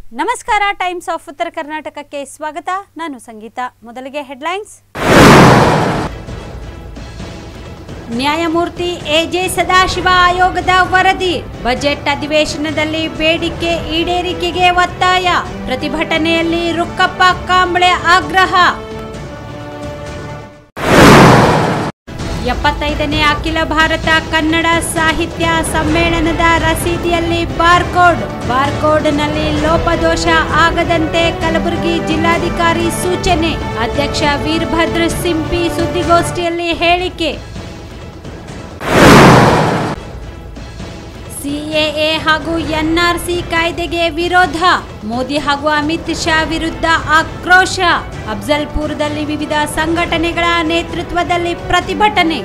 ನಮಸ್ಕಾರ times of ಉತ್ತರ ಕರ್ನಾಟಕಕ್ಕೆ ಸ್ವಾಗತ ನಾನು ಸಂಗೀತ ಮೊದಲಿಗೆ ಹೆಡ್ಲೈನ್ಸ್ ನ್ಯಾಯಮೂರ್ತಿ ಎಜೆ ಸದಾಶಿವ ಆಯೋಗದ ವರದಿ ಬಜೆಟ್ ಅಧಿವೇಶನದಲ್ಲಿ ಬೇಡಿಕೆ ಈಡೇರಿಕೆಗೆ ಒತ್ತಾಯ ಪ್ರತಿಭಟನೆಯಲ್ಲಿ ರುಕ್ಕಪ್ಪ ಕಾಂಬಳೆ ಆಗ್ರಹ ಎಪ್ಪತ್ತೈದನೇ ಅಖಿಲ ಭಾರತ ಕನ್ನಡ ಸಾಹಿತ್ಯ ಸಮ್ಮೇಳನದ ರಸೀದಿಯಲ್ಲಿ ಬಾರ್ಕೋಡ್ ಬಾರ್ಕೋಡ್ನಲ್ಲಿ ಲೋಪದೋಷ ಆಗದಂತೆ ಕಲಬುರಗಿ ಜಿಲ್ಲಾಧಿಕಾರಿ ಸೂಚನೆ ಅಧ್ಯಕ್ಷ ವೀರಭದ್ರ ಸಿಂಪಿ ಸುದ್ದಿಗೋಷ್ಠಿಯಲ್ಲಿ ಹೇಳಿಕೆ ಸಿಎಎ ಹಾಗೂ ಎನ್ಆರ್ಸಿ ಕಾಯ್ದೆಗೆ ವಿರೋಧ ಮೋದಿ ಹಾಗೂ ಅಮಿತ್ ಶಾ ವಿರುದ್ಧ ಆಕ್ರೋಶ ಅಫ್ಜಲ್ಪುರದಲ್ಲಿ ವಿವಿಧ ಸಂಘಟನೆಗಳ ನೇತೃತ್ವದಲ್ಲಿ ಪ್ರತಿಭಟನೆ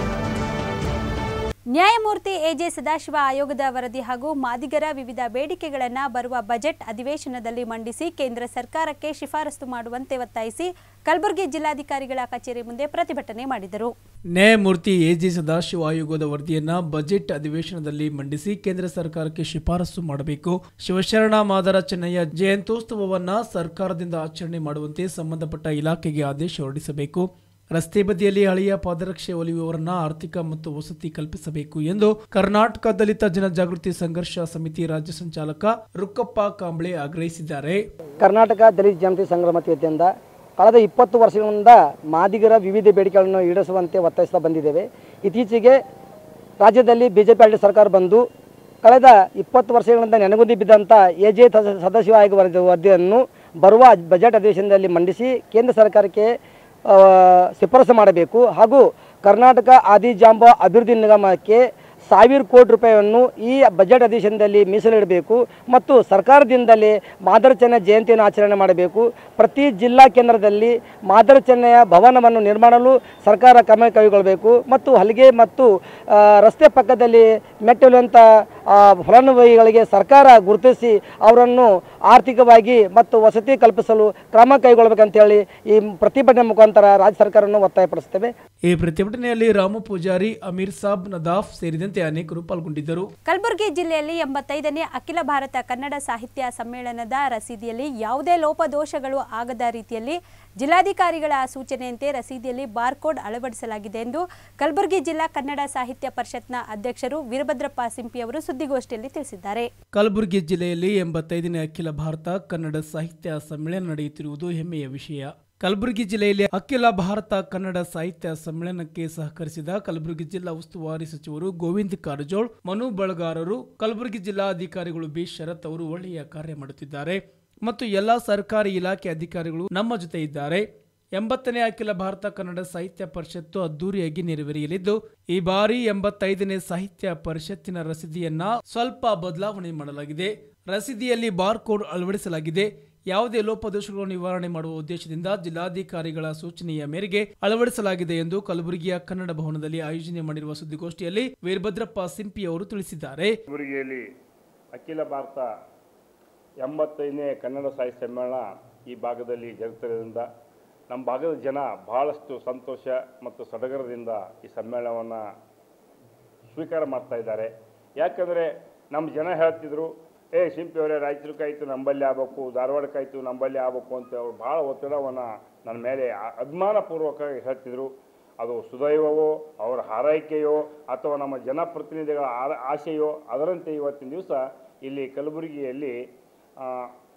ನ್ಯಾಯಮೂರ್ತಿ ಎಜೆ ಸದಾಶಿವ ಆಯೋಗದ ವರದಿ ಹಾಗೂ ಮಾದಿಗರ ವಿವಿಧ ಬೇಡಿಕೆಗಳನ್ನು ಬರುವ ಬಜೆಟ್ ಅಧಿವೇಶನದಲ್ಲಿ ಮಂಡಿಸಿ ಕೇಂದ್ರ ಸರ್ಕಾರಕ್ಕೆ ಶಿಫಾರಸು ಮಾಡುವಂತೆ ಒತ್ತಾಯಿಸಿ ಕಲಬುರಗಿ ಜಿಲ್ಲಾಧಿಕಾರಿಗಳ ಕಚೇರಿ ಮುಂದೆ ಪ್ರತಿಭಟನೆ ಮಾಡಿದರು ನ್ಯಾಯಮೂರ್ತಿ ಎಜಿ ಸದಾಶಿವ ಆಯೋಗದ ವರದಿಯನ್ನ ಬಜೆಟ್ ಅಧಿವೇಶನದಲ್ಲಿ ಮಂಡಿಸಿ ಕೇಂದ್ರ ಸರ್ಕಾರಕ್ಕೆ ಶಿಫಾರಸು ಮಾಡಬೇಕು ಶಿವಶರಣ ಮಾದರ ಚೆನ್ನಯ್ಯ ಜಯಂತ್ಯೋತ್ಸವವನ್ನ ಸರ್ಕಾರದಿಂದ ಆಚರಣೆ ಮಾಡುವಂತೆ ಸಂಬಂಧಪಟ್ಟ ಇಲಾಖೆಗೆ ಆದೇಶ ಹೊರಡಿಸಬೇಕು ರಸ್ತೆ ಬದಿಯಲ್ಲಿ ಹಳೆಯ ಪಾದರಕ್ಷೆ ಒಲಿಯುವವರನ್ನ ಆರ್ಥಿಕ ಮತ್ತು ವಸತಿ ಕಲ್ಪಿಸಬೇಕು ಎಂದು ಕರ್ನಾಟಕ ದಲಿತ ಜನಜಾಗೃತಿ ಸಂಘರ್ಷ ಸಮಿತಿ ರಾಜ್ಯ ಸಂಚಾಲಕ ರುಕ್ಕಪ್ಪ ಕಾಂಬ್ಳೆ ಆಗ್ರಹಿಸಿದ್ದಾರೆ ಕರ್ನಾಟಕ ದಲಿತ ಜನತೆ ಸಂಗ್ರಾಮ ವತಿಯಿಂದ ಕಳೆದ ಇಪ್ಪತ್ತು ವರ್ಷಗಳಿಂದ ಮಾದಿಗರ ವಿವಿಧ ಬೇಡಿಕೆಗಳನ್ನು ಈಡೇರಿಸುವಂತೆ ಒತ್ತಾಯಿಸ್ತಾ ಬಂದಿದ್ದೇವೆ ಇತ್ತೀಚೆಗೆ ರಾಜ್ಯದಲ್ಲಿ ಬಿ ಜೆ ಪಿ ಆಡಳಿತ ಸರ್ಕಾರ ಬಂದು ಕಳೆದ ಇಪ್ಪತ್ತು ವರ್ಷಗಳಿಂದ ನೆನಗುದಿ ಬಿದ್ದಂಥ ಎ ಜೆ ಸದಾಶಿವ ಆಯೋಗ ವರದಿ ವರದಿಯನ್ನು ಬರುವ ಬಜೆಟ್ ಅಧಿವೇಶನದಲ್ಲಿ ಮಂಡಿಸಿ ಕೇಂದ್ರ ಸರ್ಕಾರಕ್ಕೆ ಆ, ಶಿಫಾರಸು ಮಾಡಬೇಕು ಹಾಗೂ ಕರ್ನಾಟಕ ಆದಿಜಾಂಬ ಅಭಿವೃದ್ಧಿ ನಿಗಮಕ್ಕೆ ಸಾವಿರ ಕೋಟಿ ರೂಪಾಯಿಯನ್ನು ಈ ಬಜೆಟ್ ಅಧಿವೇಶನದಲ್ಲಿ ಮೀಸಲಿಡಬೇಕು ಮತ್ತು ಸರ್ಕಾರದಿಂದಲೇ ಮಾದರಚನ್ನ ಜಯಂತಿಯನ್ನು ಆಚರಣೆ ಮಾಡಬೇಕು ಪ್ರತಿ ಜಿಲ್ಲಾ ಕೇಂದ್ರದಲ್ಲಿ ಮಾದರಚನ್ನೆಯ ಭವನವನ್ನು ನಿರ್ಮಾಣಲು ಸರ್ಕಾರ ಕ್ರಮ ಕೈಗೊಳ್ಳಬೇಕು ಮತ್ತು ಹಲಿಗೆ ಮತ್ತು ಆ, ರಸ್ತೆ ಪಕ್ಕದಲ್ಲಿ ಮೆಟ್ಟಿಲುವಂಥ ಫಲಾನುಭವಿಗಳಿಗೆ ಸರ್ಕಾರ ಗುರುತಿಸಿ ಅವರನ್ನು ಆರ್ಥಿಕವಾಗಿ ಮತ್ತು ವಸತಿ ಕಲ್ಪಿಸಲು ಕ್ರಮ ಕೈಗೊಳ್ಳಬೇಕಂತೇಳಿ ಈ ಪ್ರತಿಭಟನೆ ಮುಖಾಂತರ ರಾಜ್ಯ ಸರ್ಕಾರವನ್ನು ಒತ್ತಾಯಪಡಿಸ್ತೇವೆ ಈ ಪ್ರತಿಭಟನೆಯಲ್ಲಿ ರಾಮು ಪೂಜಾರಿ ಅಮೀರ್ ಸಾಬ್ ನದಾಫ್ ಸೇರಿದಂತೆ ಅನೇಕರು ಪಾಲ್ಗೊಂಡಿದ್ದರು ಕಲಬುರಗಿ ಜಿಲ್ಲೆಯಲ್ಲಿ ಎಂಬತ್ತೈದನೇ ಅಖಿಲ ಭಾರತ ಕನ್ನಡ ಸಾಹಿತ್ಯ ಸಮ್ಮೇಳನದ ರಸೀದಿಯಲ್ಲಿ ಯಾವುದೇ ಲೋಪದೋಷಗಳು ಆಗದ ರೀತಿಯಲ್ಲಿ ಜಿಲ್ಲಾಧಿಕಾರಿಗಳ ಸೂಚನೆಯಂತೆ ರಸೀದಿಯಲ್ಲಿ ಬಾರ್ಕೋಡ್ ಅಳವಡಿಸಲಾಗಿದೆ ಎಂದು ಕಲಬುರಗಿ ಜಿಲ್ಲಾ ಕನ್ನಡ ಸಾಹಿತ್ಯ ಪರಿಷತ್ನ ಅಧ್ಯಕ್ಷರು ವೀರಭದ್ರಪ್ಪ ಸಿಂಪಿ ಅವರು ಸುದ್ದಿಗೋಷ್ಠಿಯಲ್ಲಿ ತಿಳಿಸಿದ್ದಾರೆ ಕಲಬುರಗಿ ಜಿಲ್ಲೆಯಲ್ಲಿ ಎಂಬತ್ತೈದನೇ ಅಖಿಲ ಭಾರತ ಕನ್ನಡ ಸಾಹಿತ್ಯ ಸಮ್ಮೇಳನ ನಡೆಯುತ್ತಿರುವುದು ಹೆಮ್ಮೆಯ ವಿಷಯ ಕಲಬುರಗಿ ಜಿಲ್ಲೆಯಲ್ಲಿ ಅಖಿಲ ಭಾರತ ಕನ್ನಡ ಸಾಹಿತ್ಯ ಸಮ್ಮೇಳನಕ್ಕೆ ಸಹಕರಿಸಿದ ಕಲಬುರಗಿ ಜಿಲ್ಲಾ ಉಸ್ತುವಾರಿ ಸಚಿವರು ಗೋವಿಂದ್ ಕಾರಜೋಳ್ ಮನು ಬಳಗಾರರು ಕಲಬುರಗಿ ಜಿಲ್ಲಾಧಿಕಾರಿಗಳು ಬಿ ಶರತ್ ಅವರು ಒಳ್ಳೆಯ ಕಾರ್ಯ ಮಾಡುತ್ತಿದ್ದಾರೆ ಮತ್ತು ಎಲ್ಲಾ ಸರ್ಕಾರಿ ಇಲಾಖೆ ಅಧಿಕಾರಿಗಳು ನಮ್ಮ ಜೊತೆ ಇದ್ದಾರೆ ಎಂಬತ್ತನೇ ಅಖಿಲ ಭಾರತ ಕನ್ನಡ ಸಾಹಿತ್ಯ ಪರಿಷತ್ತು ಅದ್ದೂರಿಯಾಗಿ ನೆರವೇರಿಯಲಿದ್ದು ಈ ಬಾರಿ ಎಂಬತ್ತೈದನೇ ಸಾಹಿತ್ಯ ಪರಿಷತ್ತಿನ ರಸೀದಿಯನ್ನ ಸ್ವಲ್ಪ ಬದಲಾವಣೆ ಮಾಡಲಾಗಿದೆ ರಸೀದಿಯಲ್ಲಿ ಬಾರ್ ಕೋಡ್ ಅಳವಡಿಸಲಾಗಿದೆ ಯಾವುದೇ ಲೋಪದೋಷಗಳು ನಿವಾರಣೆ ಮಾಡುವ ಉದ್ದೇಶದಿಂದ ಜಿಲ್ಲಾಧಿಕಾರಿಗಳ ಸೂಚನೆಯ ಮೇರೆಗೆ ಅಳವಡಿಸಲಾಗಿದೆ ಎಂದು ಕಲಬುರಗಿಯ ಕನ್ನಡ ಭವನದಲ್ಲಿ ಆಯೋಜನೆ ಮಾಡಿರುವ ಸುದ್ದಿಗೋಷ್ಠಿಯಲ್ಲಿ ವೀರಭದ್ರಪ್ಪ ಸಿಂಪಿ ಅವರು ತಿಳಿಸಿದ್ದಾರೆ ಕಲಬುರಗಿಯಲ್ಲಿ ಅಖಿಲ ಭಾರತ ಎಂಬತ್ತೈದನೇ ಕನ್ನಡ ಸಾಹಿತ್ಯ ಸಮ್ಮೇಳನ ಈ ಭಾಗದಲ್ಲಿ ಜರುಗುತ್ತಿರೋದ್ರಿಂದ ನಮ್ಮ ಭಾಗದ ಜನ ಬಹಳಷ್ಟು ಸಂತೋಷ ಮತ್ತು ಸಡಗರದಿಂದ ಈ ಸಮ್ಮೇಳನವನ್ನು ಸ್ವೀಕಾರ ಮಾಡ್ತಾ ಇದ್ದಾರೆ ಯಾಕಂದರೆ ನಮ್ಮ ಜನ ಹೇಳ್ತಿದ್ರು ಏ ಶಿಂಪಿ ಅವರೇ ರಾಯಚೂರಿಗಾಯ್ತು ನಂಬಲ್ಲಿ ಆಗಬೇಕು ಧಾರವಾಡಕ್ಕಾಯ್ತು ನಂಬಲ್ಲಿ ಆಗಬೇಕು ಅಂತ ಅವ್ರು ಭಾಳ ಒತ್ತಡವನ್ನು ನನ್ನ ಮೇಲೆ ಆ- ಅಭಿಮಾನಪೂರ್ವಕವಾಗಿ ಹೇಳ್ತಿದ್ರು ಅದು ಸುದೈವವೋ ಅವರ ಹಾರೈಕೆಯೋ ಅಥವಾ ನಮ್ಮ ಜನಪ್ರತಿನಿಧಿಗಳ ಆ- ಆಶೆಯೋ ಅದರಂತೆ ಇವತ್ತಿನ ದಿವಸ ಇಲ್ಲಿ ಕಲಬುರಗಿಯಲ್ಲಿ ಆ,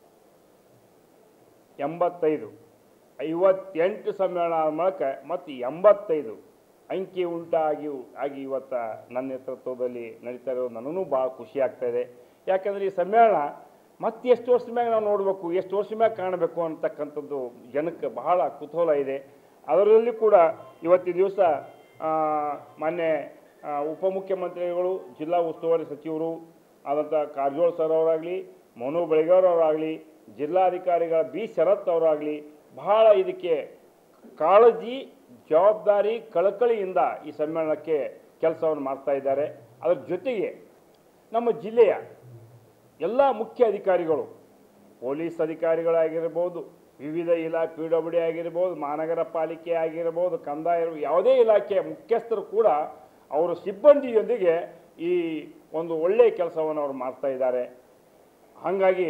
ಎಂಬತ್ತೈದು ಐವತ್ತೆಂಟು ಸಮ್ಮೇಳನ ಆದ ಮೂಲಕ ಮತ್ತು ಎಂಬತ್ತೈದು ಅಂಕಿ ಉಂಟಾಗಿ ಆಗಿ ಇವತ್ತು ನನ್ನ ನೇತೃತ್ವದಲ್ಲಿ ನಡೀತಾ ಇರೋದು ನನಗೂ ಭಾಳ ಖುಷಿ ಆಗ್ತಾ ಇದೆ ಯಾಕಂದರೆ ಈ ಸಮ್ಮೇಳನ ಮತ್ತೆ ಎಷ್ಟು ವರ್ಷ ಮ್ಯಾಗ ನಾವು ನೋಡಬೇಕು ಎಷ್ಟು ವರ್ಷ ಮ್ಯಾಗ ಕಾಣಬೇಕು ಅಂತಕ್ಕಂಥದ್ದು ಜನಕ್ಕೆ ಬಹಳ ಕುತೂಹಲ ಇದೆ ಅದರಲ್ಲಿ ಕೂಡ ಇವತ್ತಿನ ದಿವಸ ಮಾನ್ಯ ಆ, ಉಪಮುಖ್ಯಮಂತ್ರಿಗಳು ಜಿಲ್ಲಾ ಉಸ್ತುವಾರಿ ಸಚಿವರು ಆದಂಥ ಕಾರಜೋಳ ಸರ್ ಅವರಾಗಲಿ ಮನು ಬೆಳಗಾರ್ ಅವರಾಗಲಿ ಜಿಲ್ಲಾಧಿಕಾರಿಗಳ ಬಿ ಶರತ್ ಅವರಾಗಲಿ ಬಹಳ ಇದಕ್ಕೆ ಕಾಳಜಿ ಜವಾಬ್ದಾರಿ ಕಳಕಳಿಯಿಂದ ಈ ಸಮ್ಮೇಳನಕ್ಕೆ ಕೆಲಸವನ್ನು ಮಾಡ್ತಾ ಇದ್ದಾರೆ ಅದರ ಜೊತೆಗೆ ನಮ್ಮ ಜಿಲ್ಲೆಯ ಎಲ್ಲ ಮುಖ್ಯ ಅಧಿಕಾರಿಗಳು ಪೊಲೀಸ್ ಅಧಿಕಾರಿಗಳಾಗಿರ್ಬೋದು ವಿವಿಧ ಇಲಾ ಪಿ ಡಬ್ಲ್ಯೂ ಡಿ ಆಗಿರ್ಬೋದು ಮಹಾನಗರ ಪಾಲಿಕೆ ಆಗಿರ್ಬೋದು ಕಂದಾಯ ಇರ್ಬೋದು, ಯಾವುದೇ ಇಲಾಖೆಯ ಮುಖ್ಯಸ್ಥರು ಕೂಡ ಅವರ ಸಿಬ್ಬಂದಿಯೊಂದಿಗೆ ಈ ಒಂದು ಒಳ್ಳೆಯ ಕೆಲಸವನ್ನು ಅವರು ಮಾಡ್ತಾ ಇದ್ದಾರೆ ಹಾಗಾಗಿ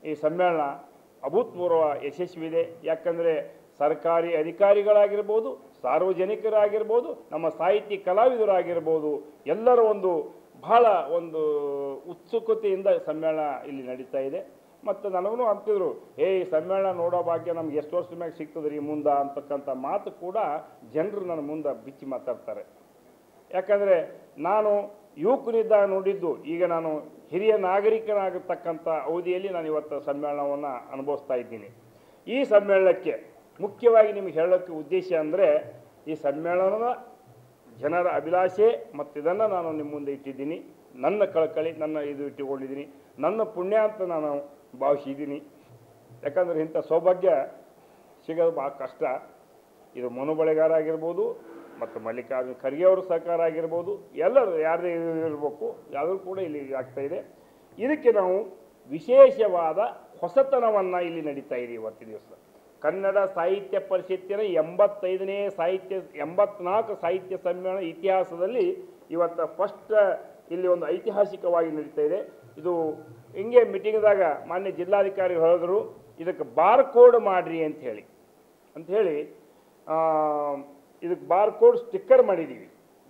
ಈ ಸಮ್ಮೇಳನ ಅಭೂತಪೂರ್ವ ಯಶಸ್ವಿದೆ ಯಾಕಂದರೆ ಸರ್ಕಾರಿ ಅಧಿಕಾರಿಗಳಾಗಿರ್ಬೋದು ಸಾರ್ವಜನಿಕರಾಗಿರ್ಬೋದು ನಮ್ಮ ಸಾಹಿತಿ ಕಲಾವಿದರಾಗಿರ್ಬೋದು ಎಲ್ಲರ ಒಂದು ಬಹಳ ಒಂದು ಉತ್ಸುಕತೆಯಿಂದ ಸಮ್ಮೇಳನ ಇಲ್ಲಿ ನಡೀತಾ ಇದೆ ಮತ್ತು ನನಗೂ ಅಂತಿದ್ರು ಏ ಈ ಸಮ್ಮೇಳನ ನೋಡೋ ಭಾಗ್ಯ ನಮ್ಗೆ ಎಷ್ಟು ವರ್ಷದ ಮ್ಯಾಗ ಸಿಗ್ತದ್ರಿ ಮುಂದೆ ಅಂತಕ್ಕಂಥ ಮಾತು ಕೂಡ ಜನರು ನನ್ನ ಮುಂದೆ ಬಿಚ್ಚಿ ಮಾತಾಡ್ತಾರೆ ಯಾಕಂದರೆ ನಾನು ಯುವಕನಿದ್ದಾಗ ನೋಡಿದ್ದು ಈಗ ನಾನು ಹಿರಿಯ ನಾಗರಿಕನಾಗತಕ್ಕಂಥ ಅವಧಿಯಲ್ಲಿ ನಾನು ಇವತ್ತು ಸಮ್ಮೇಳನವನ್ನು ಅನುಭವಿಸ್ತಾ ಇದ್ದೀನಿ ಈ ಸಮ್ಮೇಳನಕ್ಕೆ ಮುಖ್ಯವಾಗಿ ನಿಮಗೆ ಹೇಳೋಕ್ಕೆ ಉದ್ದೇಶ ಅಂದರೆ ಈ ಸಮ್ಮೇಳನದ ಜನರ ಅಭಿಲಾಷೆ ಮತ್ತು ಇದನ್ನು ನಾನು ನಿಮ್ಮ ಮುಂದೆ ಇಟ್ಟಿದ್ದೀನಿ ನನ್ನ ಕಳಕಳಿ ನನ್ನ ಇದು ಇಟ್ಟುಕೊಂಡಿದ್ದೀನಿ ನನ್ನ ಪುಣ್ಯ ಅಂತ ನಾನು ಭಾವಿಸಿದ್ದೀನಿ ಯಾಕಂದರೆ ಇಂಥ ಸೌಭಾಗ್ಯ ಸಿಗೋದು ಭಾಳ ಕಷ್ಟ ಇದು ಮನುಬಳೆಗಾರ ಆಗಿರ್ಬೋದು ಮತ್ತು ಮಲ್ಲಿಕಾರ್ಜುನ ಖರ್ಗೆ ಅವರ ಸಹಕಾರ ಆಗಿರ್ಬೋದು ಎಲ್ಲರೂ ಯಾರದೇ ಇರಬೇಕು ಯಾರು ಕೂಡ ಇಲ್ಲಿ ಆಗ್ತಾ ಇದೆ ಇದಕ್ಕೆ ನಾವು ವಿಶೇಷವಾದ ಹೊಸತನವನ್ನು ಇಲ್ಲಿ ನಡೀತಾ ಇದೆ ಇವತ್ತು ದಿವಸ ಕನ್ನಡ ಸಾಹಿತ್ಯ ಪರಿಷತ್ತಿನ ಎಂಬತ್ತೈದನೇ ಸಾಹಿತ್ಯ ಎಂಬತ್ನಾಲ್ಕು ಸಾಹಿತ್ಯ ಸಮ್ಮೇಳನ ಇತಿಹಾಸದಲ್ಲಿ ಇವತ್ತು ಫಸ್ಟ್ ಇಲ್ಲಿ ಒಂದು ಐತಿಹಾಸಿಕವಾಗಿ ನಡೀತಾ ಇದೆ ಇದು ಹಿಂಗೆ ಮೀಟಿಂಗ್ದಾಗ ಮಾನ್ಯ ಜಿಲ್ಲಾಧಿಕಾರಿ ಹೇಳಿದ್ರು ಇದಕ್ಕೆ ಬಾರ್ ಕೋಡ್ ಮಾಡ್ರಿ ಅಂತ ಹೇಳಿ ಅಂತ ಹೇಳಿ ಆ, ಇದಕ್ಕೆ ಬಾರ್ ಕೋಡ್ ಸ್ಟಿಕ್ಕರ್ ಮಾಡಿದ್ದೀವಿ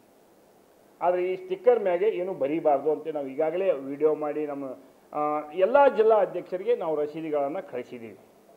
ಆದರೆ ಈ ಸ್ಟಿಕ್ಕರ್ ಮ್ಯಾಗೆ ಏನು ಬರೀಬಾರ್ದು ಅಂತ ನಾವು ಈಗಾಗಲೇ ವಿಡಿಯೋ ಮಾಡಿ ನಮ್ಮ ಎಲ್ಲ ಜಿಲ್ಲಾ ಅಧ್ಯಕ್ಷರಿಗೆ ನಾವು ರಸೀದಿಗಳನ್ನು ಕಳಿಸಿದ್ದೀವಿ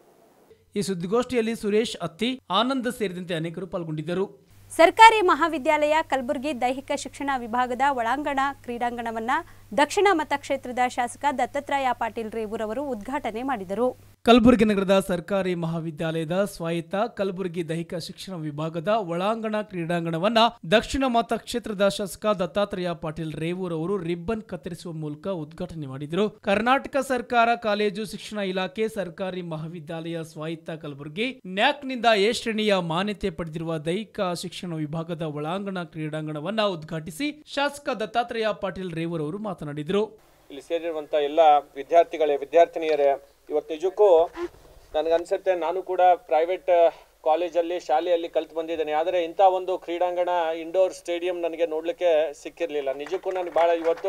ಈ ಸುದ್ದಿಗೋಷ್ಠಿಯಲ್ಲಿ ಸುರೇಶ್ ಅತ್ತಿ ಆನಂದ್ ಸೇರಿದಂತೆ ಅನೇಕರು ಪಾಲ್ಗೊಂಡಿದ್ದರು ಸರ್ಕಾರಿ ಮಹಾವಿದ್ಯಾಲಯ ಕಲಬುರಗಿ ದೈಹಿಕ ಶಿಕ್ಷಣ ವಿಭಾಗದ ಒಳಾಂಗಣ ಕ್ರೀಡಾಂಗಣವನ್ನ ದಕ್ಷಿಣ ಮತಕ್ಷೇತ್ರದ ಶಾಸಕ ದತ್ತಾತ್ರೇಯ ಪಾಟೀಲ್ ರೇವೂರವರು ಉದ್ಘಾಟನೆ ಮಾಡಿದರು ಕಲಬುರಗಿ ನಗರದ ಸರ್ಕಾರಿ ಮಹಾವಿದ್ಯಾಲಯದ ಸ್ವಾಯತ್ತ ಕಲಬುರಗಿ ದೈಹಿಕ ಶಿಕ್ಷಣ ವಿಭಾಗದ ಒಳಾಂಗಣ ಕ್ರೀಡಾಂಗಣವನ್ನ ದಕ್ಷಿಣ ಮತಕ್ಷೇತ್ರದ ಶಾಸಕ ದತ್ತಾತ್ರೇಯ ಪಾಟೀಲ್ ರೇವೂರ್ ಅವರು ರಿಬ್ಬನ್ ಕತ್ತರಿಸುವ ಮೂಲಕ ಉದ್ಘಾಟನೆ ಮಾಡಿದರು ಕರ್ನಾಟಕ ಸರ್ಕಾರ ಕಾಲೇಜು ಶಿಕ್ಷಣ ಇಲಾಖೆ ಸರ್ಕಾರಿ ಮಹಾವಿದ್ಯಾಲಯ ಸ್ವಾಯತ್ತ ಕಲಬುರಗಿ ನ್ಯಾಕ್ನಿಂದ ಎ ಶ್ರೇಣಿಯ ಮಾನ್ಯತೆ ಪಡೆದಿರುವ ದೈಹಿಕ ಶಿಕ್ಷಣ ವಿಭಾಗದ ಒಳಾಂಗಣ ಕ್ರೀಡಾಂಗಣವನ್ನ ಉದ್ಘಾಟಿಸಿ ಶಾಸಕ ದತ್ತಾತ್ರೇಯ ಪಾಟೀಲ್ ರೇವೂರ್ ಅವರು ಮಾತನಾಡಿದರು ಇಲ್ಲಿ ಸೇರಿರುವಂಥ ಎಲ್ಲ ವಿದ್ಯಾರ್ಥಿಗಳೇ ವಿದ್ಯಾರ್ಥಿನಿಯರೇ ಇವತ್ತು ನಿಜಕ್ಕೂ ನನಗನ್ಸುತ್ತೆ ನಾನು ಕೂಡ ಪ್ರೈವೇಟ್ ಕಾಲೇಜಲ್ಲಿ ಶಾಲೆಯಲ್ಲಿ ಕಲ್ತು ಬಂದಿದ್ದೇನೆ ಆದರೆ ಇಂಥ ಒಂದು ಕ್ರೀಡಾಂಗಣ ಇಂಡೋರ್ ಸ್ಟೇಡಿಯಂ ನನಗೆ ನೋಡಲಿಕ್ಕೆ ಸಿಕ್ಕಿರಲಿಲ್ಲ ನಿಜಕ್ಕೂ ನನಗೆ ಭಾಳ ಇವತ್ತು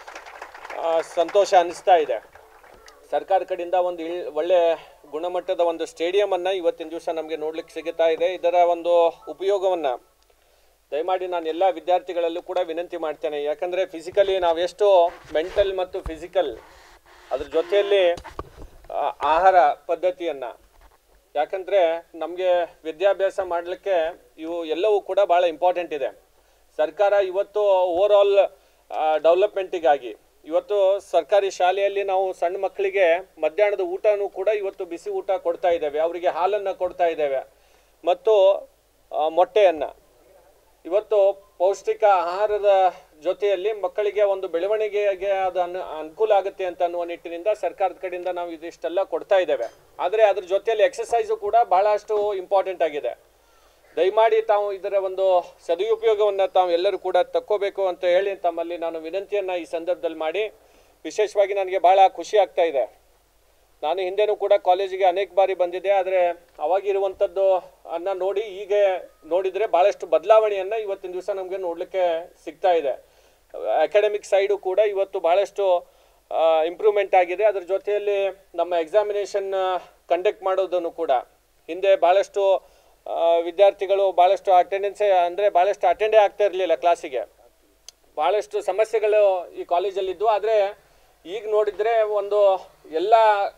ಆ, ಸಂತೋಷ ಅನ್ನಿಸ್ತಾ ಇದೆ ಸರ್ಕಾರ ಕಡೆಯಿಂದ ಒಂದು ಇಳ್ ಒಳ್ಳೆ ಗುಣಮಟ್ಟದ ಒಂದು ಸ್ಟೇಡಿಯಮನ್ನು ಇವತ್ತಿನ ದಿವಸ ನಮಗೆ ನೋಡ್ಲಿಕ್ಕೆ ಸಿಗುತ್ತಾ ಇದೆ ಇದರ ಒಂದು ಉಪಯೋಗವನ್ನು ದಯಮಾಡಿ ನಾನು ಎಲ್ಲ ವಿದ್ಯಾರ್ಥಿಗಳಲ್ಲೂ ಕೂಡ ವಿನಂತಿ ಮಾಡ್ತೇನೆ ಯಾಕಂದರೆ ಫಿಸಿಕಲಿ ನಾವೆಷ್ಟು ಮೆಂಟಲ್ ಮತ್ತು ಫಿಸಿಕಲ್ ಅದ್ರ ಜೊತೆಯಲ್ಲಿ ಆ, ಆಹಾರ ಪದ್ಧತಿಯನ್ನು ಯಾಕಂದರೆ ನಮಗೆ ವಿದ್ಯಾಭ್ಯಾಸ ಮಾಡಲಿಕ್ಕೆ ಇವು ಎಲ್ಲವೂ ಕೂಡ ಭಾಳ ಇಂಪಾರ್ಟೆಂಟ್ ಇದೆ ಸರ್ಕಾರ ಇವತ್ತು ಓವರ್ ಆಲ್ ಡೆವಲಪ್ಮೆಂಟಿಗಾಗಿ ಇವತ್ತು ಸರ್ಕಾರಿ ಶಾಲೆಯಲ್ಲಿ ನಾವು ಸಣ್ಣ ಮಕ್ಕಳಿಗೆ ಮಧ್ಯಾಹ್ನದ ಊಟನೂ ಕೂಡ ಇವತ್ತು ಬಿಸಿ ಊಟ ಕೊಡ್ತಾ ಇದ್ದೇವೆ ಅವರಿಗೆ ಹಾಲನ್ನು ಕೊಡ್ತಾ ಇದ್ದೇವೆ ಮತ್ತು ಆ, ಮೊಟ್ಟೆಯನ್ನು ಇವತ್ತು ಪೌಷ್ಟಿಕ ಆಹಾರದ ಜೊತೆಯಲ್ಲಿ ಮಕ್ಕಳಿಗೆ ಒಂದು ಬೆಳವಣಿಗೆಗೆ ಅದು ಅನು ಅನುಕೂಲ ಆಗುತ್ತೆ ಅಂತ ಅನ್ನುವ ನಿಟ್ಟಿನಿಂದ ಸರ್ಕಾರದ ಕಡೆಯಿಂದ ನಾವು ಇದಿಷ್ಟೆಲ್ಲ ಕೊಡ್ತಾ ಇದ್ದೇವೆ ಆದರೆ ಅದ್ರ ಜೊತೆಯಲ್ಲಿ ಎಕ್ಸಸೈಸು ಕೂಡ ಬಹಳಷ್ಟು ಇಂಪಾರ್ಟೆಂಟ್ ಆಗಿದೆ ದಯಮಾಡಿ ತಾವು ಇದರ ಒಂದು ಸದುಪಯೋಗವನ್ನು ತಾವು ಎಲ್ಲರೂ ಕೂಡ ತಕ್ಕೋಬೇಕು ಅಂತ ಹೇಳಿ ತಮ್ಮಲ್ಲಿ ನಾನು ವಿನಂತಿಯನ್ನು ಈ ಸಂದರ್ಭದಲ್ಲಿ ಮಾಡಿ ವಿಶೇಷವಾಗಿ ನನಗೆ ಭಾಳ ಖುಷಿ ಆಗ್ತಾ ಇದೆ ನಾನು ಹಿಂದೆನೂ ಕೂಡ ಕಾಲೇಜಿಗೆ ಅನೇಕ ಬಾರಿ ಬಂದಿದ್ದೆ ಆದರೆ ಅವಾಗಿರುವಂಥದ್ದು ಅನ್ನ ನೋಡಿ ಈಗ ನೋಡಿದರೆ ಭಾಳಷ್ಟು ಬದಲಾವಣೆಯನ್ನು ಇವತ್ತಿನ ದಿವಸ ನಮಗೆ ನೋಡಲಿಕ್ಕೆ ಸಿಗ್ತಾ ಇದೆ ಅಕಾಡೆಮಿಕ್ ಸೈಡು ಕೂಡ ಇವತ್ತು ಭಾಳಷ್ಟು ಇಂಪ್ರೂವ್ಮೆಂಟ್ ಆಗಿದೆ ಅದ್ರ ಜೊತೆಯಲ್ಲಿ ನಮ್ಮ ಎಕ್ಸಾಮಿನೇಷನ್ ಕಂಡಕ್ಟ್ ಮಾಡೋದನ್ನು ಕೂಡ ಹಿಂದೆ ಭಾಳಷ್ಟು ಆ, ವಿದ್ಯಾರ್ಥಿಗಳು ಭಾಳಷ್ಟು ಅಟೆಂಡೆನ್ಸೇ ಅಂದರೆ ಭಾಳಷ್ಟು ಅಟೆಂಡೇ ಆಗ್ತಾ ಇರಲಿಲ್ಲ ಕ್ಲಾಸಿಗೆ ಭಾಳಷ್ಟು ಸಮಸ್ಯೆಗಳು ಈ ಕಾಲೇಜಲ್ಲಿದ್ದು ಆದರೆ ಈಗ ನೋಡಿದರೆ ಒಂದು ಎಲ್ಲ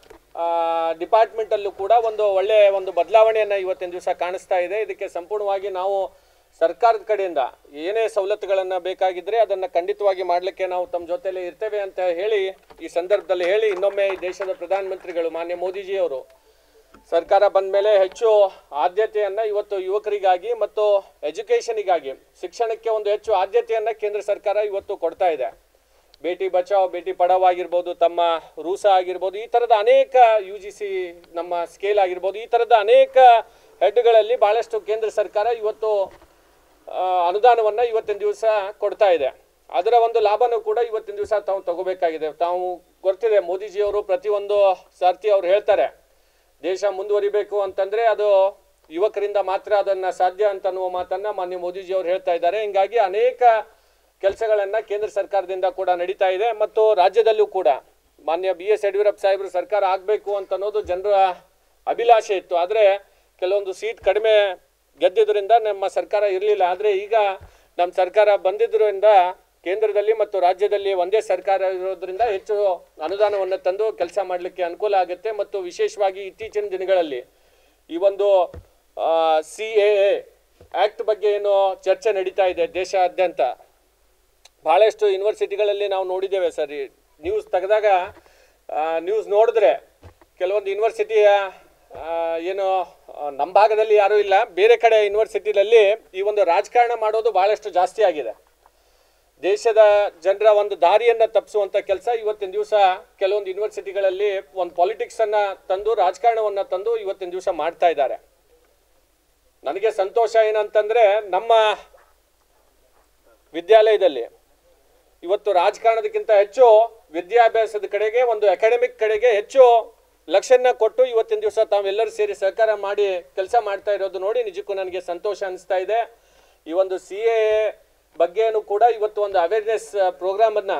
ಡಿಪಾರ್ಟ್ಮೆಂಟಲ್ಲೂ ಕೂಡ ಒಂದು ಒಳ್ಳೆಯ ಒಂದು ಬದಲಾವಣೆಯನ್ನು ಇವತ್ತಿನ ದಿವಸ ಕಾಣಿಸ್ತಾ ಇದೆ ಇದಕ್ಕೆ ಸಂಪೂರ್ಣವಾಗಿ ನಾವು ಸರ್ಕಾರದ ಕಡೆಯಿಂದ ಏನೇ ಸವಲತ್ತುಗಳನ್ನು ಬೇಕಾಗಿದ್ದರೆ ಅದನ್ನು ಖಂಡಿತವಾಗಿ ಮಾಡಲಿಕ್ಕೆ ನಾವು ತಮ್ಮ ಜೊತೆಲಿ ಇರ್ತೇವೆ ಅಂತ ಹೇಳಿ ಈ ಸಂದರ್ಭದಲ್ಲಿ ಹೇಳಿ ಇನ್ನೊಮ್ಮೆ ಈ ದೇಶದ ಪ್ರಧಾನಮಂತ್ರಿಗಳು ಮಾನ್ಯ ಮೋದಿಜಿಯವರು ಸರ್ಕಾರ ಬಂದ ಮೇಲೆ ಹೆಚ್ಚು ಆದ್ಯತೆಯನ್ನು ಇವತ್ತು ಯುವಕರಿಗಾಗಿ ಮತ್ತು ಎಜುಕೇಷನಿಗಾಗಿ ಶಿಕ್ಷಣಕ್ಕೆ ಒಂದು ಹೆಚ್ಚು ಆದ್ಯತೆಯನ್ನು ಕೇಂದ್ರ ಸರ್ಕಾರ ಇವತ್ತು ಕೊಡ್ತಾ ಇದೆ ಬೇಟಿ ಬಚಾವ್ ಬೇಟಿ ಪಡಾವ್ ಆಗಿರ್ಬೋದು ತಮ್ಮ ರೂಸ ಆಗಿರ್ಬೋದು ಈ ಥರದ ಅನೇಕ ಯು ಜಿ ಸಿ ನಮ್ಮ ಸ್ಕೇಲ್ ಆಗಿರ್ಬೋದು ಈ ಥರದ ಅನೇಕ ಹೆಡ್ಗಳಲ್ಲಿ ಭಾಳಷ್ಟು ಕೇಂದ್ರ ಸರ್ಕಾರ ಇವತ್ತು ಆ, ಅನುದಾನವನ್ನು ಇವತ್ತಿನ ದಿವಸ ಕೊಡ್ತಾ ಇದೆ ಅದರ ಒಂದು ಲಾಭನೂ ಕೂಡ ಇವತ್ತಿನ ದಿವಸ ತಾವು ತಗೋಬೇಕಾಗಿದೆ ತಾವು ಗೊತ್ತಿದೆ ಮೋದಿಜಿಯವರು ಪ್ರತಿಯೊಂದು ಸರ್ತಿ ಅವ್ರು ಹೇಳ್ತಾರೆ ದೇಶ ಮುಂದುವರಿಬೇಕು ಅಂತಂದ್ರೆ ಅದು ಯುವಕರಿಂದ ಮಾತ್ರ ಅದನ್ನ ಸಾಧ್ಯ ಅಂತ ಅನ್ನುವ ಮಾತನ್ನ ಮಾನ್ಯ ಮೋದಿಜಿ ಅವರು ಹೇಳ್ತಾ ಇದ್ದಾರೆ ಹಿಂಗಾಗಿ ಅನೇಕ ಕೆಲಸಗಳನ್ನ ಕೇಂದ್ರ ಸರ್ಕಾರದಿಂದ ಕೂಡ ನಡೀತಾ ಇದೆ ಮತ್ತು ರಾಜ್ಯದಲ್ಲೂ ಕೂಡ ಮಾನ್ಯ ಬಿ ಎಸ್ ಯಡಿಯೂರಪ್ಪ ಸಾಹೇಬರು ಸರ್ಕಾರ ಆಗಬೇಕು ಅಂತ ಅನ್ನೋದು ಜನರ ಅಭಿಲಾಷೆ ಇತ್ತು ಆದರೆ ಕೆಲವೊಂದು ಸೀಟ್ ಕಡಿಮೆ ಗೆದ್ದಿದ್ದರಿಂದ ನಮ್ಮ ಸರ್ಕಾರ ಇರಲಿಲ್ಲ ಆದರೆ ಈಗ ನಮ್ಮ ಸರ್ಕಾರ ಬಂದಿದ್ದರಿಂದ ಕೇಂದ್ರದಲ್ಲಿ ಮತ್ತು ರಾಜ್ಯದಲ್ಲಿ ಒಂದೇ ಸರ್ಕಾರ ಇರೋದ್ರಿಂದ ಹೆಚ್ಚು ಅನುದಾನವನ್ನು ತಂದು ಕೆಲಸ ಮಾಡಲಿಕ್ಕೆ ಅನುಕೂಲ ಆಗುತ್ತೆ ಮತ್ತು ವಿಶೇಷವಾಗಿ ಇತ್ತೀಚಿನ ದಿನಗಳಲ್ಲಿ ಈ ಒಂದು ಸಿ ಎ ಆ್ಯಕ್ಟ್ ಬಗ್ಗೆ ಏನು ಚರ್ಚೆ ನಡೀತಾ ಇದೆ ದೇಶಾದ್ಯಂತ ಭಾಳಷ್ಟು ಯೂನಿವರ್ಸಿಟಿಗಳಲ್ಲಿ ನಾವು ನೋಡಿದ್ದೇವೆ ಸರ್ ಈ ನ್ಯೂಸ್ ತೆಗೆದಾಗ ನ್ಯೂಸ್ ನೋಡಿದ್ರೆ ಕೆಲವೊಂದು ಯೂನಿವರ್ಸಿಟಿಯ ಆ, ಏನು ಆ, ನಮ್ಮ ಭಾಗದಲ್ಲಿ ಯಾರೂ ಇಲ್ಲ ಬೇರೆ ಕಡೆ ಯೂನಿವರ್ಸಿಟಿನಲ್ಲಿ ಈ ಒಂದು ರಾಜಕಾರಣ ಮಾಡೋದು ಭಾಳಷ್ಟು ಜಾಸ್ತಿ ಆಗಿದೆ ದೇಶದ ಜನರ ಒಂದು ದಾರಿಯನ್ನು ತಪ್ಪಿಸುವಂಥ ಕೆಲಸ ಇವತ್ತಿನ ದಿವಸ ಕೆಲವೊಂದು ಯೂನಿವರ್ಸಿಟಿಗಳಲ್ಲಿ ಒಂದು ಪಾಲಿಟಿಕ್ಸನ್ನು ತಂದು ರಾಜಕಾರಣವನ್ನು ತಂದು ಇವತ್ತಿನ ದಿವಸ ಮಾಡ್ತಾ ಇದ್ದಾರೆ ನನಗೆ ಸಂತೋಷ ಏನಂತಂದರೆ ನಮ್ಮ ವಿದ್ಯಾಲಯದಲ್ಲಿ ಇವತ್ತು ರಾಜಕಾರಣದಕ್ಕಿಂತ ಹೆಚ್ಚು ವಿದ್ಯಾಭ್ಯಾಸದ ಕಡೆಗೆ ಒಂದು ಅಕಾಡೆಮಿಕ್ ಕಡೆಗೆ ಹೆಚ್ಚು ಲಕ್ಷನ್ನ ಕೊಟ್ಟು ಇವತ್ತಿನ ದಿವಸ ತಾವೆಲ್ಲರೂ ಸೇರಿ ಸಹಕಾರ ಮಾಡಿ ಕೆಲಸ ಮಾಡ್ತಾ ಇರೋದು ನೋಡಿ ನಿಜಕ್ಕೂ ನನಗೆ ಸಂತೋಷ ಅನಿಸ್ತಾ ಇದೆ ಈ ಒಂದು ಸಿ ಎ ಬಗ್ಗೆನೂ ಕೂಡ ಇವತ್ತು ಒಂದು ಅವೇರ್ನೆಸ್ ಪ್ರೋಗ್ರಾಮನ್ನು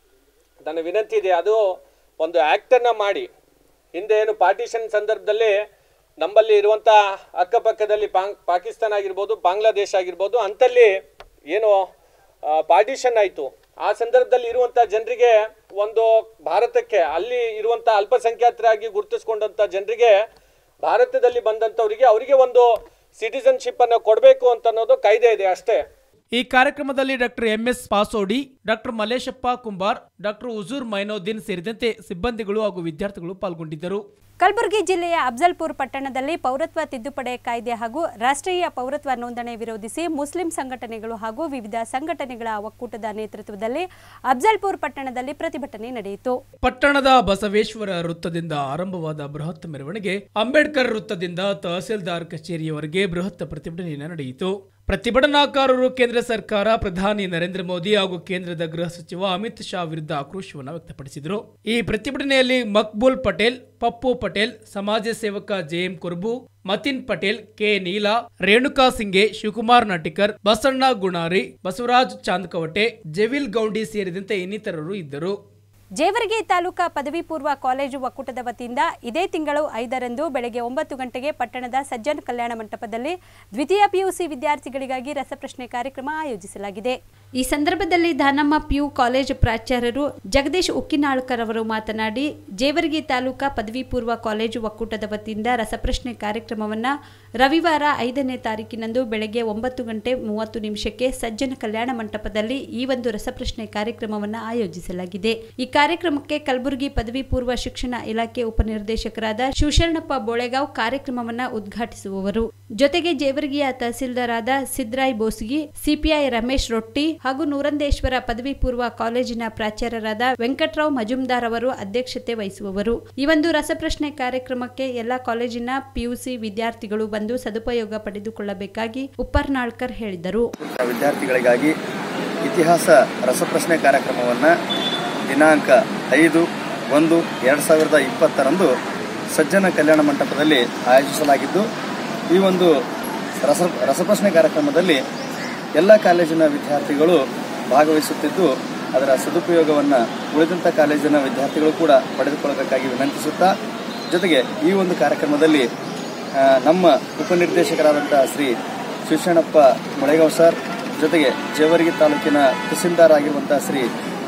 ನನ್ನ ವಿನಂತಿ ಇದೆ ಅದು ಒಂದು ಆ್ಯಕ್ಟನ್ನು ಮಾಡಿ ಹಿಂದೆ ಏನು ಪಾರ್ಟಿಷನ್ ಸಂದರ್ಭದಲ್ಲಿ ನಮ್ಮಲ್ಲಿ ಇರುವಂಥ ಅಕ್ಕಪಕ್ಕದಲ್ಲಿ ಪಾಂಗ್ ಪಾಕಿಸ್ತಾನ ಆಗಿರ್ಬೋದು ಬಾಂಗ್ಲಾದೇಶ ಆಗಿರ್ಬೋದು ಅಂತಲ್ಲಿ ಏನು ಪಾರ್ಟಿಷನ್ ಆಯಿತು ಆ ಸಂದರ್ಭದಲ್ಲಿ ಇರುವಂಥ ಜನರಿಗೆ ಒಂದು ಭಾರತಕ್ಕೆ ಅಲ್ಲಿ ಇರುವಂಥ ಅಲ್ಪಸಂಖ್ಯಾತರಾಗಿ ಗುರುತಿಸ್ಕೊಂಡಂಥ ಜನರಿಗೆ ಭಾರತದಲ್ಲಿ ಬಂದಂಥವರಿಗೆ ಅವರಿಗೆ ಒಂದು ಸಿಟಿಸನ್ಶಿಪ್ ಅನ್ನು ಕೊಡಬೇಕು ಅಂತ ಅನ್ನೋದು ಕಾಯ್ದೆ ಇದೆ ಅಷ್ಟೇ ಈ ಕಾರ್ಯಕ್ರಮದಲ್ಲಿ doctor MS Pasodi doctor Maleshappa Kumbar doctor Ujoor Mainoddin ಸೇರಿದಂತೆ ಸಿಬ್ಬಂದಿಗಳು ಹಾಗೂ ವಿದ್ಯಾರ್ಥಿಗಳು ಪಾಲ್ಗೊಂಡಿದ್ದರು ಕಲಬುರಗಿ ಜಿಲ್ಲೆಯ ಅಫ್ಜಲ್ಪುರ್ ಪಟ್ಟಣದಲ್ಲಿ ಪೌರತ್ವ ತಿದ್ದುಪಡಿ ಕಾಯ್ದೆ ಹಾಗೂ ರಾಷ್ಟ್ರೀಯ ಪೌರತ್ವ ನೋಂದಣಿ ವಿರೋಧಿಸಿ ಮುಸ್ಲಿಂ ಸಂಘಟನೆಗಳು ಹಾಗೂ ವಿವಿಧ ಸಂಘಟನೆಗಳ ಒಕ್ಕೂಟದ ನೇತೃತ್ವದಲ್ಲಿ ಅಫ್ಜಲ್ಪುರ್ ಪಟ್ಟಣದಲ್ಲಿ ಪ್ರತಿಭಟನೆ ನಡೆಯಿತು ಪಟ್ಟಣದ ಬಸವೇಶ್ವರ ವೃತ್ತದಿಂದ ಆರಂಭವಾದ ಬೃಹತ್ ಮೆರವಣಿಗೆ ಅಂಬೇಡ್ಕರ್ ವೃತ್ತದಿಂದ ತಹಸೀಲ್ದಾರ್ ಕಚೇರಿಯವರೆಗೆ ಬೃಹತ್ ಪ್ರತಿಭಟನೆ ನಡೆಯಿತು ಪ್ರತಿಭಟನಾಕಾರರು ಕೇಂದ್ರ ಸರ್ಕಾರ ಪ್ರಧಾನಿ ನರೇಂದ್ರ ಮೋದಿ ಹಾಗೂ ಕೇಂದ್ರದ ಗೃಹ ಸಚಿವ ಅಮಿತ್ ಶಾ ವಿರುದ್ಧ ಆಕ್ರೋಶವನ್ನು ವ್ಯಕ್ತಪಡಿಸಿದರು ಈ ಪ್ರತಿಭಟನೆಯಲ್ಲಿ ಮಕ್ಬೂಲ್ ಪಟೇಲ್ ಪಪ್ಪು ಪಟೇಲ್ ಸಮಾಜ ಸೇವಕ ಜೆಎಂ ಕುರ್ಬು ಮತಿನ್ ಪಟೇಲ್ ಕೆ ನೀಲಾ ರೇಣುಕಾ ಸಿಂಗೆ ಶಿವಕುಮಾರ್ ನಟಿಕರ್ ಬಸಣ್ಣ ಗುಣಾರಿ ಬಸವರಾಜ್ ಚಾಂದ್ಕವಟೆ ಜೆವಿಲ್ ಗೌಂಡಿ ಸೇರಿದಂತೆ ಇನ್ನಿತರರು ಇದ್ದರು ಜೇವರ್ಗಿ ತಾಲೂಕಾ ಪದವಿ ಪೂರ್ವ ಕಾಲೇಜು ಒಕ್ಕೂಟದ ವತಿಯಿಂದ ಇದೇ ತಿಂಗಳು ಐದರಂದು ಬೆಳಗ್ಗೆ ಒಂಬತ್ತು ಗಂಟೆಗೆ ಪಟ್ಟಣದ ಸಜ್ಜನ್ ಕಲ್ಯಾಣ ಮಂಟಪದಲ್ಲಿ ದ್ವಿತೀಯ ಪಿಯುಸಿ ವಿದ್ಯಾರ್ಥಿಗಳಿಗಾಗಿ ರಸಪ್ರಶ್ನೆ ಕಾರ್ಯಕ್ರಮ ಆಯೋಜಿಸಲಾಗಿದೆ ಈ ಸಂದರ್ಭದಲ್ಲಿ ದಾನಮ್ಮ ಪಿಯು ಕಾಲೇಜು ಪ್ರಾಚಾರ್ಯರು ಜಗದೀಶ್ ಉಕ್ಕಿನಾಳ್ಕರ್ ಅವರು ಮಾತನಾಡಿ ಜೇವರ್ಗಿ ತಾಲೂಕಾ ಪದವಿ ಪೂರ್ವ ಕಾಲೇಜು ಒಕ್ಕೂಟದ ವತಿಯಿಂದ ರಸಪ್ರಶ್ನೆ ಕಾರ್ಯಕ್ರಮವನ್ನು ರವಿವಾರ ಐದನೇ ತಾರೀಕಿನಂದು ಬೆಳಗ್ಗೆ ಒಂಬತ್ತು ಗಂಟೆ ಮೂವತ್ತು ನಿಮಿಷಕ್ಕೆ ಸಜ್ಜನ ಕಲ್ಯಾಣ ಮಂಟಪದಲ್ಲಿ ಈ ಒಂದು ರಸಪ್ರಶ್ನೆ ಕಾರ್ಯಕ್ರಮವನ್ನು ಆಯೋಜಿಸಲಾಗಿದೆ ಈ ಕಾರ್ಯಕ್ರಮಕ್ಕೆ ಕಲಬುರಗಿ ಪದವಿ ಪೂರ್ವ ಶಿಕ್ಷಣ ಇಲಾಖೆ ಉಪನಿರ್ದೇಶಕರಾದ ಶಿವಶರಣಪ್ಪ ಬೋಳೆಗಾವ್ ಕಾರ್ಯಕ್ರಮವನ್ನು ಉದ್ಘಾಟಿಸುವವರು ಜೊತೆಗೆ ಜೇವರ್ಗಿಯ ತಹಸೀಲ್ದಾರಾದ ಸಿದ್ರಾಯ್ ಬೋಸ್ಗಿ ಸಿಪಿಐ ರಮೇಶ್ ರೊಟ್ಟಿ ಹಾಗೂ ನೂರಂದೇಶ್ವರ ಪದವಿ ಪೂರ್ವ ಕಾಲೇಜಿನ ಪ್ರಾಚಾರ್ಯರಾದ ವೆಂಕಟರಾವ್ ಮಜುಮ್ದಾರ್ ಅವರು ಅಧ್ಯಕ್ಷತೆ ವಹಿಸುವವರು ಈ ಒಂದು ರಸಪ್ರಶ್ನೆ ಕಾರ್ಯಕ್ರಮಕ್ಕೆ ಎಲ್ಲಾ ಕಾಲೇಜಿನ ಪಿಯುಸಿ ವಿದ್ಯಾರ್ಥಿಗಳು ಬಂದು ಸದುಪಯೋಗ ಪಡೆದುಕೊಳ್ಳಬೇಕಾಗಿ ಉಪ್ಪರ್ನಾಳ್ಕರ್ ಹೇಳಿದರು ವಿದ್ಯಾರ್ಥಿಗಳಿಗಾಗಿ ಇತಿಹಾಸ ರಸಪ್ರಶ್ನೆ ಕಾರ್ಯಕ್ರಮವನ್ನು ದಿನಾಂಕ ಐದು ಒಂದು ಎರಡು ಸಾವಿರದ ಇಪ್ಪತ್ತರಂದು ಸಜ್ಜನ ಕಲ್ಯಾಣ ಮಂಟಪದಲ್ಲಿ ಆಯೋಜಿಸಲಾಗಿದ್ದು ಈ ಒಂದು ರಸ ರಸಪ್ರಶ್ನೆ ಕಾರ್ಯಕ್ರಮದಲ್ಲಿ ಎಲ್ಲ ಕಾಲೇಜಿನ ವಿದ್ಯಾರ್ಥಿಗಳು ಭಾಗವಹಿಸುತ್ತಿದ್ದು ಅದರ ಸದುಪಯೋಗವನ್ನು ಉಳಿದಂಥ ಕಾಲೇಜಿನ ವಿದ್ಯಾರ್ಥಿಗಳು ಕೂಡ ಪಡೆದುಕೊಳ್ಳಬೇಕಾಗಿ ವಿನಂತಿಸುತ್ತಾ ಜೊತೆಗೆ ಈ ಒಂದು ಕಾರ್ಯಕ್ರಮದಲ್ಲಿ ಆ, ನಮ್ಮ ಉಪನಿರ್ದೇಶಕರಾದಂಥ ಶ್ರೀ ಶಿವಶರಣಪ್ಪ ಮೊಳೆಗಾವ್ ಸರ್ ಜೊತೆಗೆ ಜೇವರ್ಗಿ ತಾಲೂಕಿನ ತಹಸೀಲ್ದಾರ್ ಆಗಿರುವಂಥ ಶ್ರೀ